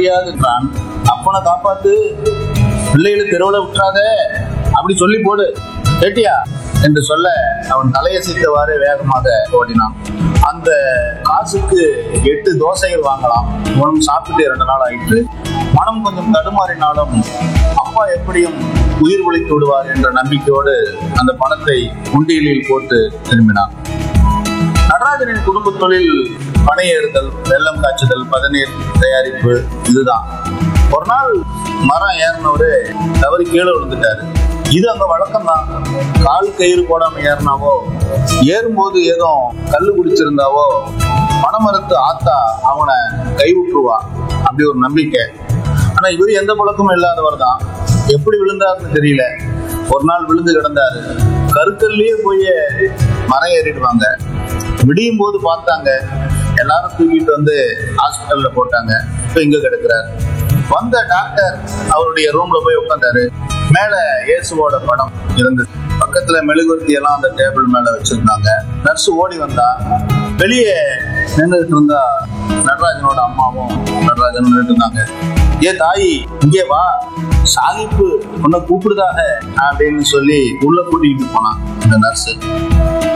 முடியாதுன்றான் அப்பனை காப்பாத்து பிள்ளைகளை தெருவில் விட்டுறாத அப்படி சொல்லி போடு கேட்டியா என்று சொல்ல அவன் தலையசைத்தவாறு வேகமாக ஓடினான் அந்த காசுக்கு எட்டு தோசைகள் வாங்கலாம் உணவு சாப்பிட்டு இரண்டு நாள் ஆயிற்று மனம் கொஞ்சம் தடுமாறினாலும் அப்பா எப்படியும் உயிர் ஒழித்து விடுவார் என்ற நம்பிக்கையோடு அந்த பணத்தை உண்டியலில் போட்டு திரும்பினான் நடராஜனின் குடும்ப தொழில் பனை ஏறுதல் வெள்ளம் காய்ச்சுதல் பதநீர் தயாரிப்பு இதுதான் ஒரு நாள் மரம் ஏறினவரு தவறி கீழே விழுந்துட்டாரு இது அங்க வழக்கம் தான் கால் கயிறு போடாம ஏறினாவோ ஏறும்போது ஏதோ கல்லு குடிச்சிருந்தாவோ பனைமரத்து ஆத்தா அவனை கை விட்டுருவா அப்படி ஒரு நம்பிக்கை ஆனா இவர் எந்த பழக்கமும் இல்லாதவர் தான் எப்படி விழுந்தாருன்னு தெரியல ஒரு நாள் விழுந்து கிடந்தாரு கருக்கல்லையே போய் மரம் ஏறிடுவாங்க விடியும் போது பார்த்தாங்க எல்லாரும் தூக்கிட்டு வந்து ஹாஸ்பிட்டல்ல போட்டாங்க இப்ப இங்க கிடக்குறாரு வந்த டாக்டர் அவருடைய ரூம்ல போய் உட்காந்தாரு மேல இயேசுவோட படம் இருந்தது பக்கத்துல மெழுகுவர்த்தி எல்லாம் அந்த டேபிள் மேல வச்சிருந்தாங்க நர்ஸ் ஓடி வந்தா வெளியே நின்றுட்டு இருந்தா நடராஜனோட அம்மாவும் நடராஜனும் நின்றுட்டு இருந்தாங்க ஏ தாயி இங்கே வா சாகிப்பு உன்னை கூப்பிடுதாக அப்படின்னு சொல்லி உள்ள கூட்டிட்டு போனான் இந்த நர்ஸ்